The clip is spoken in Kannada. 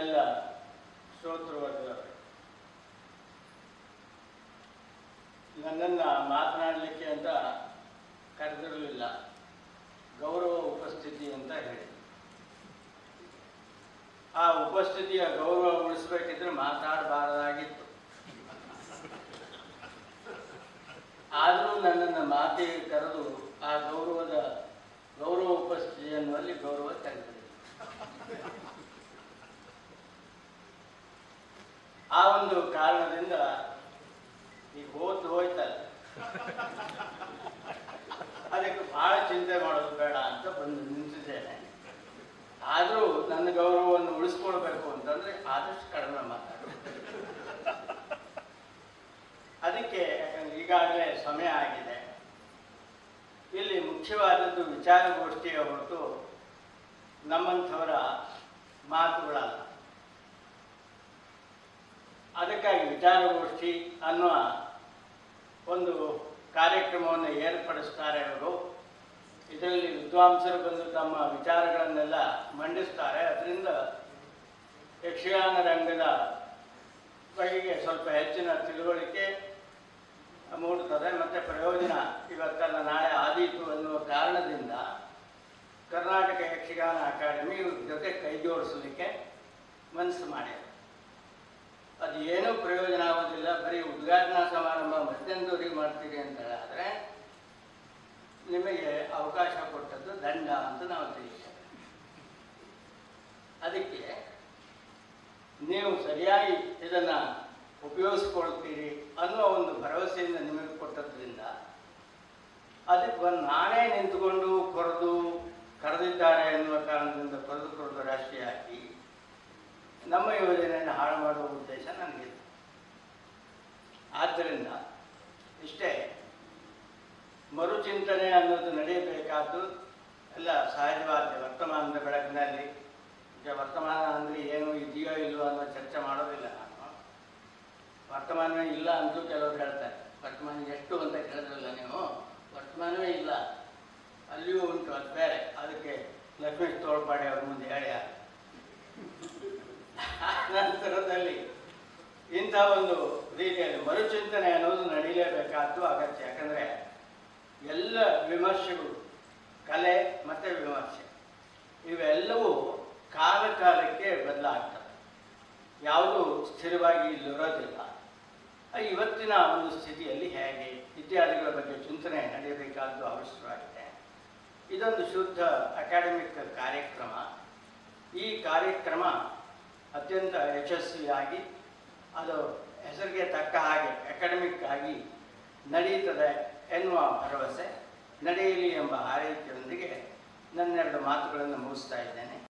ಎಲ್ಲ ಶ್ರೋತೃವರ್ಗದವರೇ ನನ್ನನ್ನು ಮಾತನಾಡಲಿಕ್ಕೆ ಅಂತ ಕರೆದಿರಲಿಲ್ಲ ಗೌರವ ಉಪಸ್ಥಿತಿ ಅಂತ ಹೇಳಿ ಆ ಉಪಸ್ಥಿತಿಯ ಗೌರವ ಉಳಿಸ್ಬೇಕಿದ್ರೆ ಮಾತಾಡಬಾರದಾಗಿತ್ತು ಆದರೂ ನನ್ನನ್ನು ಮಾತಿಗೆ ಕರೆದು ಆ ಗೌರವದ ಗೌರವ ಉಪಸ್ಥಿತಿ ಅನ್ನುವಲ್ಲಿ ಗೌರವ ತೆಗೆದಿದೆ ಆ ಒಂದು ಕಾರಣದಿಂದ ಈಗ ಹೋದ್ ಹೋಯ್ತಲ್ಲ ಅದಕ್ಕೆ ಬಹಳ ಚಿಂತೆ ಮಾಡೋದು ಬೇಡ ಅಂತ ಬಂದು ನಿಂತಿದ್ದೇನೆ ಆದರೂ ನನ್ನ ಗೌರವವನ್ನು ಉಳಿಸ್ಕೊಳ್ಬೇಕು ಅಂತಂದ್ರೆ ಆದಷ್ಟು ಕಡಿಮೆ ಮಾತಾಡಬೇಕು ಅದಕ್ಕೆ ಯಾಕಂದ್ರೆ ಈಗಾಗಲೇ ಸಮಯ ಆಗಿದೆ ಇಲ್ಲಿ ಮುಖ್ಯವಾದದ್ದು ವಿಚಾರಗೋಷ್ಠಿಯ ಹೊರತು ನಮ್ಮಂಥವರ ಮಾತುಗಳಲ್ಲ ಅದಕ್ಕಾಗಿ ವಿಚಾರಗೋಷ್ಠಿ ಅನ್ನುವ ಒಂದು ಕಾರ್ಯಕ್ರಮವನ್ನು ಏರ್ಪಡಿಸ್ತಾರೆ ಅವರು ಇದರಲ್ಲಿ ವಿದ್ವಾಂಸರು ಬಂದು ತಮ್ಮ ವಿಚಾರಗಳನ್ನೆಲ್ಲ ಮಂಡಿಸ್ತಾರೆ ಅದರಿಂದ ಯಕ್ಷಗಾನ ರಂಗದ ಬಗೆಗೆ ಸ್ವಲ್ಪ ಹೆಚ್ಚಿನ ತಿಳುವಳಿಕೆ ಮೂಡುತ್ತದೆ ಮತ್ತು ಪ್ರಯೋಜನ ಇವತ್ತಲ್ಲ ನಾಳೆ ಆದೀತು ಅನ್ನುವ ಕಾರಣದಿಂದ ಕರ್ನಾಟಕ ಯಕ್ಷಗಾನ ಅಕಾಡೆಮಿ ಇವ್ರ ಜೊತೆ ಕೈ ಜೋಡಿಸಲಿಕ್ಕೆ ಮನಸ್ಸು ಮಾಡಿದೆ ಅದು ಏನೂ ಪ್ರಯೋಜನ ಆಗೋದಿಲ್ಲ ಬರೀ ಉದ್ಘಾಟನಾ ಸಮಾರಂಭ ಮಧ್ಯಂತವರಿಗೆ ಮಾಡ್ತೀರಿ ಅಂತ ಹೇಳಿದ್ರೆ ನಿಮಗೆ ಅವಕಾಶ ಕೊಟ್ಟದ್ದು ದಂಡ ಅಂತ ನಾವು ತಿಳಿಸ್ತೇವೆ ಅದಕ್ಕೆ ನೀವು ಸರಿಯಾಗಿ ಇದನ್ನು ಉಪಯೋಗಿಸ್ಕೊಳ್ತೀರಿ ಅನ್ನೋ ಒಂದು ಭರವಸೆಯಿಂದ ನಿಮಗೆ ಕೊಟ್ಟದ್ರಿಂದ ಅದಕ್ಕೆ ಒಂದು ನಾನೇ ನಿಂತುಕೊಂಡು ಕೊರೆದು ಕರೆದಿದ್ದಾರೆ ಎನ್ನುವ ಕಾರಣದಿಂದ ಕೊರೆದು ಕೊರೆದು ರಾಶಿ ಹಾಕಿ ನಮ್ಮ ಯೋಜನೆಯನ್ನು ಹಾಳು ಮಾಡುವ ಉದ್ದೇಶ ನನಗಿಲ್ಲ ಆದ್ದರಿಂದ ಇಷ್ಟೇ ಮರುಚಿಂತನೆ ಅನ್ನೋದು ನಡೆಯಬೇಕಾದ್ದು ಎಲ್ಲ ಸಹಜವಾದ ವರ್ತಮಾನದ ಬೆಳಕಿನಲ್ಲಿ ಈಗ ವರ್ತಮಾನ ಅಂದರೆ ಏನು ಇದೆಯೋ ಇಲ್ವೋ ಅನ್ನೋ ಚರ್ಚೆ ಮಾಡೋದಿಲ್ಲ ನಾನು ವರ್ತಮಾನವೇ ಇಲ್ಲ ಅಂತೂ ಕೆಲವರು ಹೇಳ್ತಾರೆ ವರ್ತಮಾನ ಎಷ್ಟು ಅಂತ ಕೇಳಿದ್ರಲ್ಲ ನೀವು ವರ್ತಮಾನವೇ ಇಲ್ಲ ಅಲ್ಲಿಯೂ ಉಂಟು ಅದು ಬೇರೆ ಅದಕ್ಕೆ ಲಕ್ಷ್ಮೀಶ್ ತೋಳ್ಪಾಡಿ ಅವ್ರ ಮುಂದೆ ಹೇಳಿ ನಂತರದಲ್ಲಿ ಇಂಥ ಒಂದು ರೀತಿಯಲ್ಲಿ ಮರುಚಿಂತನೆ ಅನ್ನೋದು ನಡೀಲೇಬೇಕಾದ್ದು ಅಗತ್ಯ ಯಾಕಂದರೆ ಎಲ್ಲ ವಿಮರ್ಶೆಗಳು ಕಲೆ ಮತ್ತು ವಿಮರ್ಶೆ ಇವೆಲ್ಲವೂ ಕಾಲ ಕಾಲಕ್ಕೆ ಬದಲಾಗ್ತವೆ ಯಾವುದೂ ಸ್ಥಿರವಾಗಿ ಇಲ್ಲಿರೋದಿಲ್ಲ ಆ ಇವತ್ತಿನ ಒಂದು ಸ್ಥಿತಿಯಲ್ಲಿ ಹೇಗೆ ಇತ್ಯಾದಿಗಳ ಬಗ್ಗೆ ಚಿಂತನೆ ನಡೆಯಬೇಕಾದ್ದು ಅವಶ್ಯವಾಗಿದೆ ಇದೊಂದು ಶುದ್ಧ ಅಕಾಡೆಮಿಕ್ ಕಾರ್ಯಕ್ರಮ ಈ ಕಾರ್ಯಕ್ರಮ ಅತ್ಯಂತ ಯಶಸ್ವಿಯಾಗಿ ಅದು ಹೆಸರಿಗೆ ತಕ್ಕ ಹಾಗೆ ಅಕಾಡೆಮಿಕ್ ಆಗಿ ನಡೀತದೆ ಎನ್ನುವ ಭರವಸೆ ನಡೆಯಲಿ ಎಂಬ ಹಾರೈಕೆಯೊಂದಿಗೆ ನನ್ನೆರಡು ಮಾತುಗಳನ್ನು ಮುಗಿಸ್ತಾ ಇದ್ದೇನೆ